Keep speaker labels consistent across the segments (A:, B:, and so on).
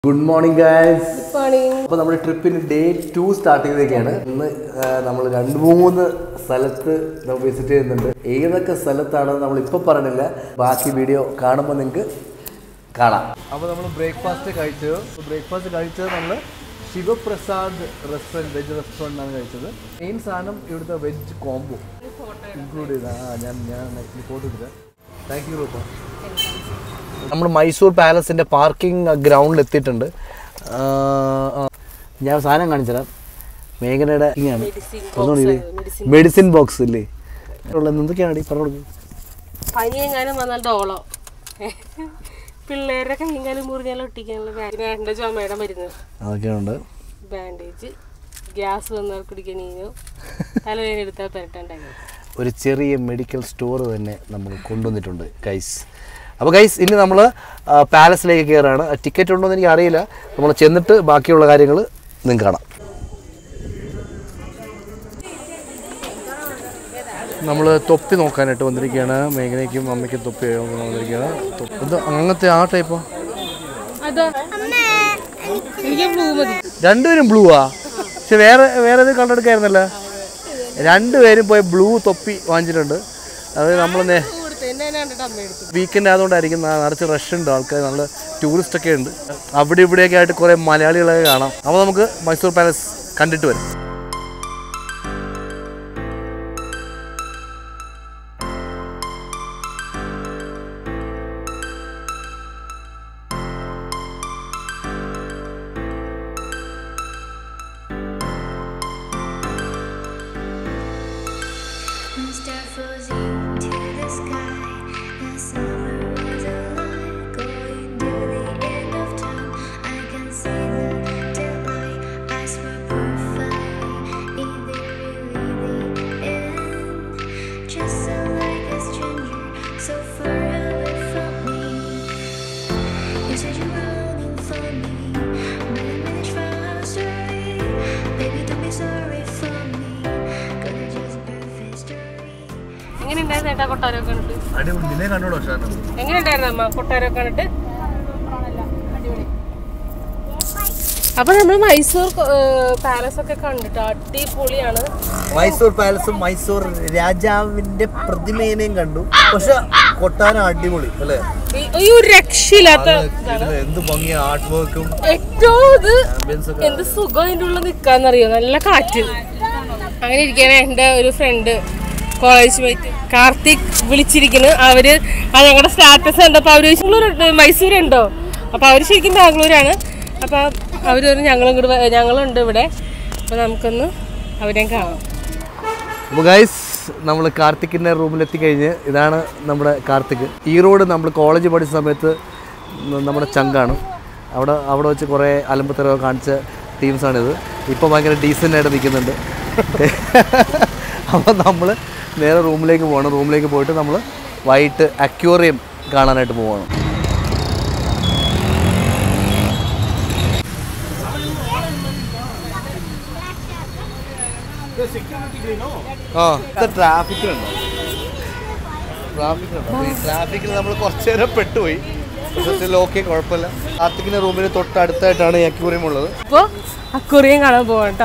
A: Good morning guys
B: morning
A: അപ്പോൾ നമ്മുടെ ട്രിപ്പിന് ഡേ ടു സ്റ്റാർട്ട് ചെയ്തേക്കാണ് ഇന്ന് നമ്മൾ രണ്ട് മൂന്ന് സ്ഥലത്ത് നമ്മൾ വിസിറ്റ് ചെയ്യുന്നുണ്ട് ഏതൊക്കെ സ്ഥലത്താണെന്ന് നമ്മൾ ഇപ്പോൾ പറഞ്ഞില്ല ബാക്കി വീഡിയോ കാണുമ്പോൾ നിങ്ങൾക്ക് കാണാം അപ്പോൾ നമ്മൾ ബ്രേക്ക്ഫാസ്റ്റ് കഴിച്ചു ബ്രേക്ക്ഫാസ്റ്റ് കഴിച്ചത് നമ്മൾ ശിവപ്രസാദ് റെസ്റ്റോറൻറ്റ് വെജ് റെസ്റ്റോറൻ്റ് ആണ് കഴിച്ചത് മെയിൻ സാധനം ഇവിടുത്തെ വെജ് കോംബോ ഇൻക്ലൂഡ് ചെയ്ത ആ ഞാൻ ഞാൻ നെക്സ്റ്റ് ഫോട്ടോ എടുത്തത് താങ്ക് യു റൂപ്പ നമ്മൾ മൈസൂർ പാലസിൻ്റെ പാർക്കിംഗ് ഗ്രൗണ്ടിൽ എത്തിയിട്ടുണ്ട് ആ, ആ. ഞാൻ സാധനം കാണിച്ചുതരാം മേഘനയുടെ ഇങ്ങനെയാണ് മെഡിസിൻ ബോക്സ് ഇല്ലേ ഉള്ളത് എന്തൊക്കെയാണ് പറഞ്ഞു കൊടുക്കും
B: പനി എങ്ങാനും വന്നാൽ ഡോളോ പിള്ളേരുടെ കൈയും കാലും മുറിഞ്ഞാൽ ഒട്ടിക്കാനുള്ള ബാൻഡേജ് ചുമയുടെ മരുന്ന്
A: അതൊക്കെയുണ്ട്
B: ബാൻഡേജ് ഗ്യാസ് വന്നാൽ കുടിക്കണീനോ തലവേദന എടുത്താൽ പെരട്ടുണ്ടായി
A: ഒരു ചെറിയ മെഡിക്കൽ സ്റ്റോർ തന്നെ നമ്മൾ കൊണ്ടുവന്നിട്ടുണ്ട് ഗൈസ് അപ്പോൾ ഗൈസ് ഇനി നമ്മൾ പാലസിലേക്ക് കയറാണ് ടിക്കറ്റ് ഉണ്ടോ എന്ന് എനിക്ക് അറിയില്ല നമ്മൾ ചെന്നിട്ട് ബാക്കിയുള്ള കാര്യങ്ങൾ നിങ്ങൾക്ക് കാണാം നമ്മൾ തൊപ്പി നോക്കാനായിട്ട് വന്നിരിക്കുകയാണ് മേഘനയ്ക്കും അമ്മയ്ക്കും തൊപ്പി വന്നിരിക്കുകയാണ് തൊപ്പി- ഇത് അങ്ങനത്തെ ആ ടൈപ്പോ
B: അതാ എനിക്ക് ബ്ലൂ മതി
A: രണ്ടുപേരും ബ്ലൂ ആ പക്ഷെ വേറെ വേറെ ഏത് കളർ എടുക്കായിരുന്നല്ലോ രണ്ടുപേരും പോയി ബ്ലൂ തൊപ്പി വാങ്ങിച്ചിട്ടുണ്ട് അത് നമ്മൾ നേ
B: കൊടുത്തു എന്നെ തന്നെ കണ്ടിട്ട് അമ്മ എടുത്തു
A: വീക്കെൻഡ് ആയതുകൊണ്ടായിരിക്കും ന- നിറച്ച് റഷ് ഉണ്ട് ആൾക്കാർ നല്ല ടൂറിസ്റ്റ് ഒക്കെ ഉണ്ട് അവിടെ ഇവിടെയൊക്കെ ആയിട്ട് കുറേ മലയാളികളൊക്കെ കാണാം അപ്പോൾ നമുക്ക് മൈസൂർ പാലസ് കണ്ടിട്ട് വരാം
C: Start floating to the sky. The summer was alive, going to the end of time. I can see the daylight. I swear perfectly. Is it really the end? Just so like a stranger, so far away from me. You said you're running for me, but I managed from our story. Baby, don't be sorry for me. Gonna just perfect story.
B: എങ്ങനെ ഉണ്ടായിരുന്നു ഏട്ടാ കൊട്ടാരമൊക്കെ കണ്ടിട്ട്
A: അടിപൊളി നിന്നെ കണ്ടോളൂ
B: എങ്ങനെ ഉണ്ടായിരുന്നു അമ്മ കൊട്ടാരമൊക്കെ കണ്ടിട്ട് അപ്പൊ നമ്മൾ മൈസൂർ പാലസ് ഒക്കെ കണ്ടിട്ട് അടിപൊളിയാണ്
A: മൈസൂർ പാലസും മൈസൂർ രാജാവിന്റെ പ്രതിമേനെയും കണ്ടു പക്ഷെ കൊട്ടാരം അടിപൊളി അല്ലേ
B: ഈ- ഈ ഒരു രക്ഷയില്ലാത്ത ഇതാണ്
A: എന്ത് ഭംഗിയ ആർട്ട് വർക്കും
B: ഏറ്റവും ഇത് എന്ത് സുഖം അതിൻ്റെ ഉള്ളിൽ നിൽക്കാന്നറിയോ നല്ല കാറ്റ് അങ്ങനെ ഇരിക്കണേ എൻ്റെ ഒരു ഫ്രണ്ട് കോളേജ് മേറ്റ് കാർത്തിക് വിളിച്ചിരിക്കുന്നു അവര് ആ ഞങ്ങളുടെ സ്റ്റാറ്റസ് കണ്ടപ്പോൾ അവർ ചോദിച്ചു മൈസൂർ ഉണ്ടോ അപ്പോൾ അവർ ശരിക്കും ബാംഗ്ലൂരാണ് അപ്പോൾ അവർ പറഞ്ഞു ഞങ്ങളും ഇങ്ങോട്ട് വ- ഞങ്ങളുണ്ട് ഇവിടെ അപ്പോൾ നമുക്കൊന്ന് അവരെയും കാണാം
A: അപ്പോൾ ഗൈസ് നമ്മൾ കാർത്തിക്കിൻ്റെ റൂമിൽ എത്തിക്കഴിഞ്ഞ് ഇതാണ് നമ്മുടെ കാർത്തിക് ഈ റോഡ് നമ്മൾ കോളേജ് പഠിച്ച സമയത്ത് ന- നമ്മുടെ ചങ്കാണ് അവിടെ അവിടെ വെച്ച് കുറേ അലമ്പത്തരവ് കാണിച്ച ടീംസാണിത് ഇപ്പോൾ ഭയങ്കര ഡീസൻ്റ് ആയിട്ട് നിൽക്കുന്നുണ്ട് അപ്പോൾ നമ്മൾ നേരെ റൂമിലേക്ക് പോകണം റൂമിലേക്ക് പോയിട്ട് നമ്മൾ വൈകിട്ട് അക്യൂറിയം കാണാനായിട്ട് പോവാണ് ആ ട്രാഫിക്കിലുണ്ടോ ട്രാഫിക്കുണ്ടോ ഈ ട്രാഫിക്കിൽ നമ്മൾ കുറച്ച് നേരം പെട്ടുപോയി പക്ഷേ ഓക്കെ കുഴപ്പമില്ല കാർത്തിക്കിൻ്റെ റൂമിന് തൊട്ടടുത്തായിട്ടാണ് ഈ അക്യൂറിയം ഉള്ളത്
B: അപ്പോൾ അക്കുറിയും കാണാൻ പോവാം കേട്ടോ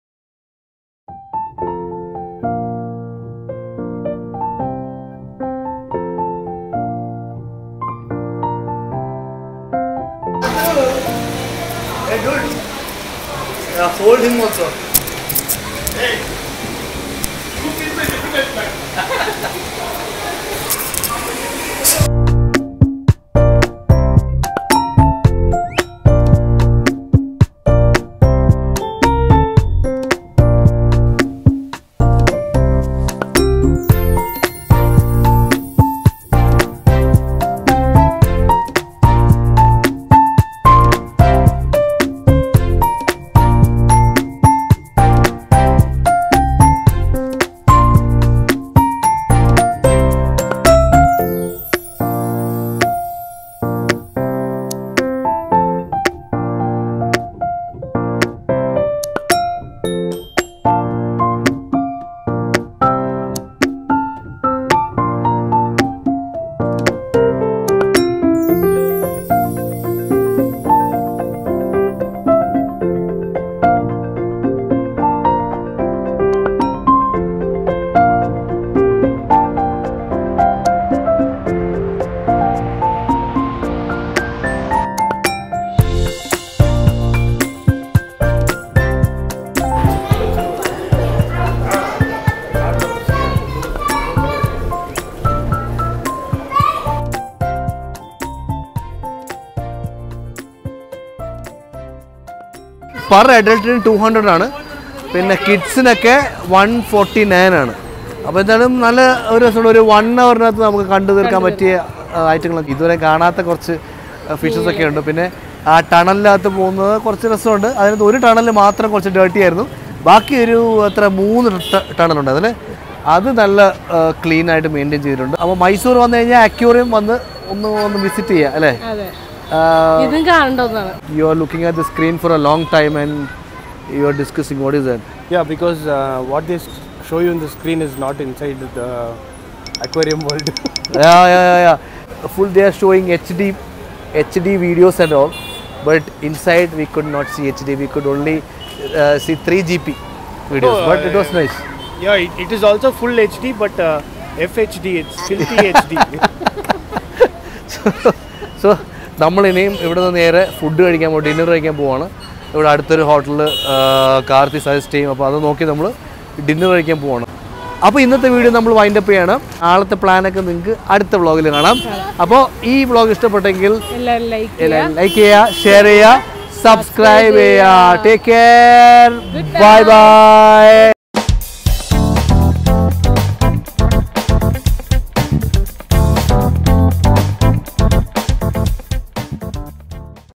A: Hold him also. പെർ അഡൽട്ടിന് ടു ഹൺഡ്രഡ് ആണ് പിന്നെ കിഡ്സിനൊക്കെ വൺ ഫോർട്ടി നയൻ ആണ് അപ്പോൾ എന്തായാലും നല്ല ഒരു രസമുള്ള ഒരു വൺ അവറിനകത്ത് നമുക്ക് കണ്ടു തീർക്കാൻ പറ്റിയ ഐറ്റങ്ങളൊക്കെ ഇതുവരെ കാണാത്ത കുറച്ച് ഫിഷസ് ഒക്കെ ഉണ്ട് പിന്നെ ആ ടണലിനകത്ത് പോകുന്നത് കുറച്ച് രസമുണ്ട് അതിനകത്ത് ഒരു ടണൽ മാത്രം കുറച്ച് ഡേർട്ടി ആയിരുന്നു ബാക്കി ഒരു എത്ര മൂന്ന് ടണലുണ്ട് അതിൽ അത് നല്ല ക്ലീൻ ആയിട്ട് മെയിൻറ്റെയിൻ ചെയ്തിട്ടുണ്ട് അപ്പോൾ മൈസൂർ വന്നു കഴിഞ്ഞാൽ അക്യൂറിയം വന്ന് ഒന്ന് ഒന്ന് വിസിറ്റ് ചെയ്യുക അല്ലേ
B: അതെ ഇതും കാണേണ്ട ഒന്നാണ്
A: you are looking at the screen for a long time and you are discussing what is that
D: Yeah, because uh, what they s- show you in the screen is not inside the aquarium world.
A: yeah, yeah, yeah, yeah. Full they are showing HD, HD videos and all, but inside we could not see HD. We could only uh, see 3 GP videos,
D: Oh,
A: but it was nice.
D: yeah, it, it is also full HD, but uh, FHD, it's filthy HD.
A: So നമ്മളിനിയും ഇവിടെ നിന്ന് നേരെ food കഴിക്കാൻ പോകും dinner കഴിക്കാൻ പോവാണ് ഇവിടെ അടുത്തൊരു ഹോട്ടലിൽ കാർത്തി സജസ്റ്റ് ചെയ്യും അപ്പോൾ അത് നോക്കി നമ്മൾ ഡിന്നർ കഴിക്കാൻ പോവാണ് അപ്പോൾ ഇന്നത്തെ വീഡിയോ നമ്മൾ വൈൻഡപ്പ് ചെയ്യണം നാളത്തെ പ്ലാനൊക്കെ നിങ്ങൾക്ക് അടുത്ത വ്ളോഗിൽ കാണാം അപ്പോൾ ഈ വ്ളോഗ് ഇഷ്ടപ്പെട്ടെങ്കിൽ
B: എല്ലാവരും ലൈക്ക്
A: ലൈക്ക് ചെയ്യുക ഷെയർ ചെയ്യുക സബ്സ്ക്രൈബ് ചെയ്യുക ടേക്ക് കെയർ ബൈ ബൈ